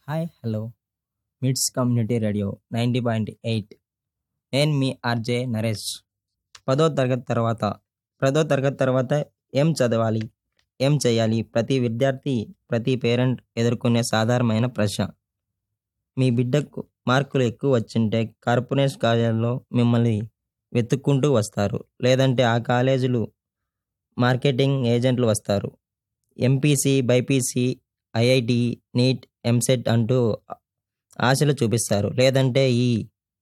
hi hello మిడ్స్ community radio ninety point eight నేను మీ ఆర్జే నరేష్ పదో తరగతి తర్వాత పదో తరగతి తర్వాత ఏం చదవాలి ఏం చేయాలి ప్రతి విద్యార్థి ప్రతి పేరెంట్ ఎదుర్కొనే సాధారణమైన ప్రశ్న మీ బిడ్డకు మార్కులు ఎక్కువ వచ్చింటే కార్పొరేట్ కాలేజీలో మిమ్మల్ని వెతుక్కుంటూ వస్తారు లేదంటే ఆ కాలేజీలు మార్కెటింగ్ ఏజెంట్లు వస్తారు MPC BiPC IIT NEET EAMCET అంటూ ఆశలు చూపిస్తారు లేదంటే ఈ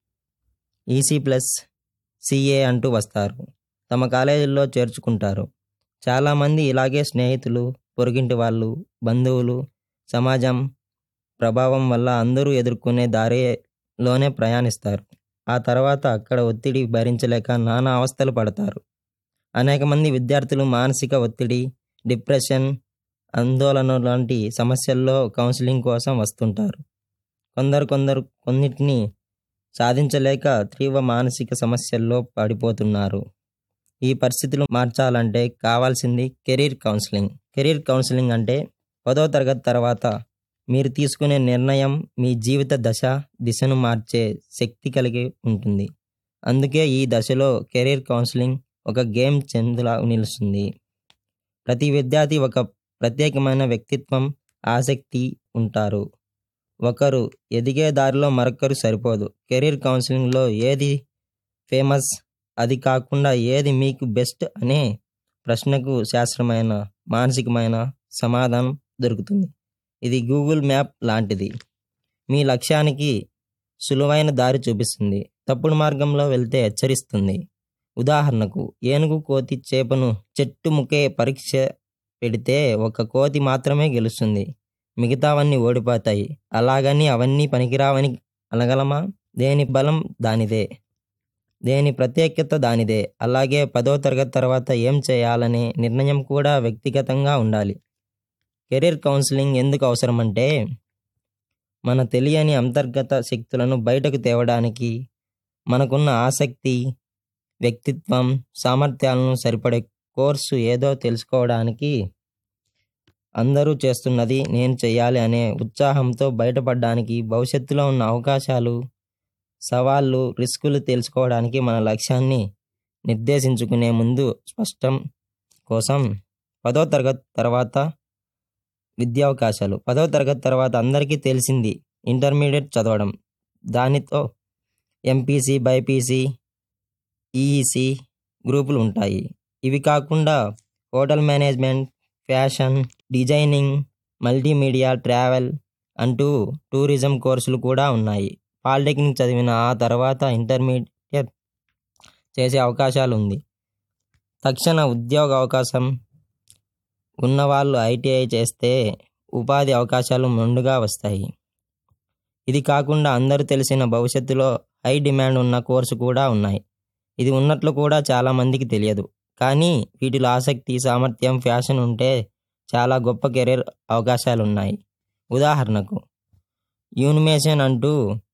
ఈసీ ప్లస్ సిఏ అంటూ వస్తారు తమ కాలేజీల్లో చేర్చుకుంటారు చాలామంది ఇలాగే స్నేహితులు పొరుగింటి వాళ్ళు బంధువులు సమాజం ప్రభావం వల్ల అందరూ ఎదుర్కొనే దారిలోనే ప్రయాణిస్తారు ఆ తర్వాత అక్కడ ఒత్తిడి భరించలేక నానా అవస్థలు పడతారు అనేక మంది విద్యార్థులు మానసిక ఒత్తిడి డిప్రెషన్ ఆందోళన లాంటి సమస్యల్లో కౌన్సిలింగ్ కోసం వస్తుంటారు కొందరు కొందరు కొన్నిటిని సాధించలేక తీవ్ర మానసిక సమస్యల్లో పడిపోతున్నారు ఈ పరిస్థితులు మార్చాలంటే కావాల్సింది కెరీర్ కౌన్సిలింగ్ కెరీర్ కౌన్సిలింగ్ అంటే పదో తరగతి తర్వాత మీరు తీసుకునే నిర్ణయం మీ జీవిత దశ దిశను మార్చే శక్తి కలిగి ఉంటుంది అందుకే ఈ దశలో కెరీర్ కౌన్సిలింగ్ ఒక గేమ్ చెందులా నిలుస్తుంది ప్రతి విద్యార్థి ఒక ప్రత్యేకమైన వ్యక్తిత్వం ఆసక్తి ఉంటారు ఒకరు ఎదిగే దారిలో మరొకరు సరిపోదు కెరీర్ కౌన్సిలింగ్లో ఏది ఫేమస్ అది కాకుండా ఏది మీకు బెస్ట్ అనే ప్రశ్నకు శాస్త్రమైన మానసికమైన సమాధానం దొరుకుతుంది ఇది గూగుల్ మ్యాప్ లాంటిది మీ లక్ష్యానికి సులువైన దారి చూపిస్తుంది తప్పుడు మార్గంలో వెళ్తే హెచ్చరిస్తుంది ఉదాహరణకు ఏనుగు కోతి చేపను చెట్టుముకే పరీక్ష పెడితే ఒక కోతి మాత్రమే గెలుస్తుంది మిగతావన్నీ ఓడిపోతాయి అలాగని అవన్నీ పనికిరావని అనగలమా దేని బలం దానిదే దేని ప్రత్యేకత దానిదే అలాగే పదో తరగతి తర్వాత ఏం చేయాలనే నిర్ణయం కూడా వ్యక్తిగతంగా ఉండాలి కెరీర్ కౌన్సిలింగ్ ఎందుకు అవసరమంటే మన తెలియని అంతర్గత శక్తులను బయటకు తేవడానికి మనకున్న ఆసక్తి వ్యక్తిత్వం సామర్థ్యాలను సరిపడే కోర్సు ఏదో తెలుసుకోవడానికి అందరూ చేస్తున్నది నేను చేయాలి అనే ఉత్సాహంతో బయటపడడానికి భవిష్యత్తులో ఉన్న అవకాశాలు సవాళ్ళు రిస్కులు తెలుసుకోవడానికి మన లక్ష్యాన్ని నిర్దేశించుకునే ముందు స్పష్టం కోసం పదో తరగతి తర్వాత విద్యావకాశాలు పదో తరగతి తర్వాత అందరికీ తెలిసింది ఇంటర్మీడియట్ చదవడం దానితో ఎంపీసీ బైపీసీ ఈఈసి గ్రూపులు ఉంటాయి ఇవి కాకుండా hotel management fashion designing multimedia travel అంటూ టూరిజం కోర్సులు కూడా ఉన్నాయి పాలిటెక్నిక్ చదివిన ఆ తర్వాత ఇంటర్మీడియట్ చేసే అవకాశాలు ఉంది తక్షణ ఉద్యోగ అవకాశం ఉన్నవాళ్ళు ఐటీఐ చేస్తే ఉపాధి అవకాశాలు మెండుగా వస్తాయి ఇది కాకుండా అందరూ తెలిసిన భవిష్యత్తులో హై డిమాండ్ ఉన్న కోర్సు కూడా ఉన్నాయి ఇది ఉన్నట్లు కూడా చాలామందికి తెలియదు కానీ వీటిలో ఆసక్తి సామర్థ్యం ఫ్యాషన్ ఉంటే చాలా గొప్ప కెరీర్ అవకాశాలు ఉన్నాయి ఉదాహరణకు యూనిమేషన్ అంటూ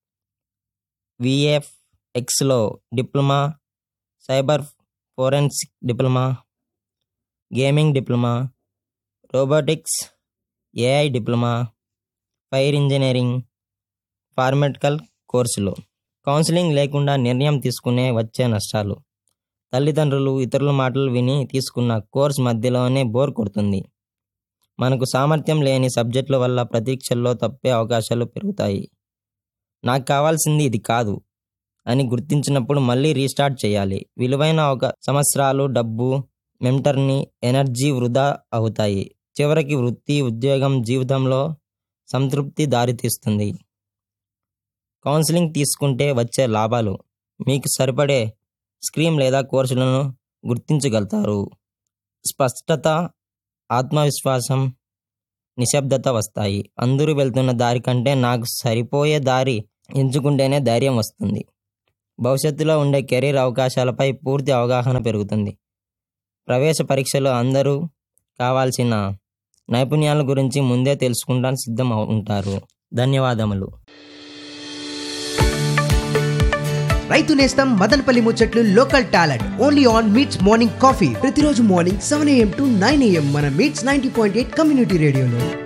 విఎఫ్ ఎక్స్లో diploma cyber forensic diploma gaming diploma robotics AI diploma fire engineering ఫార్మెటికల్ కోర్సులు కౌన్సిలింగ్ లేకుండా నిర్ణయం తీసుకునే వచ్చే నష్టాలు తల్లిదండ్రులు ఇతరుల మాటలు విని తీసుకున్న కోర్స్ మధ్యలోనే బోర్ కొడుతుంది మనకు సామర్థ్యం లేని సబ్జెక్టుల వల్ల పరీక్షల్లో తప్పే అవకాశాలు పెరుగుతాయి నాకు కావాల్సింది ఇది కాదు అని గుర్తించినప్పుడు మళ్ళీ రీస్టార్ట్ చేయాలి విలువైన ఒక సంవత్సరాలు డబ్బు మెంటర్ని ఎనర్జీ వృధా అవుతాయి చివరికి వృత్తి ఉద్యోగం జీవితంలో సంతృప్తి దారితీస్తుంది కౌన్సిలింగ్ తీసుకుంటే వచ్చే లాభాలు మీకు సరిపడే స్క్రీమ్ లేదా కోర్సులను గుర్తించగలుగుతారు స్పష్టత ఆత్మవిశ్వాసం నిశ్శబ్దత వస్తాయి అందరూ వెళ్తున్న దారి కంటే నాకు సరిపోయే దారి ఎంచుకుంటేనే ధైర్యం వస్తుంది భవిష్యత్తులో ఉండే కెరీర్ అవకాశాలపై పూర్తి అవగాహన పెరుగుతుంది ప్రవేశ పరీక్షలో అందరూ కావాల్సిన నైపుణ్యాల గురించి ముందే తెలుసుకుంటానికి సిద్ధం ఉంటారు ధన్యవాదములు రైతు నేస్తం మదనపల్లి ముచ్చట్లు local talent only on MITS morning coffee ప్రతిరోజు morning seven AM to nine AM మన MITS ninety point eight community రేడియోలో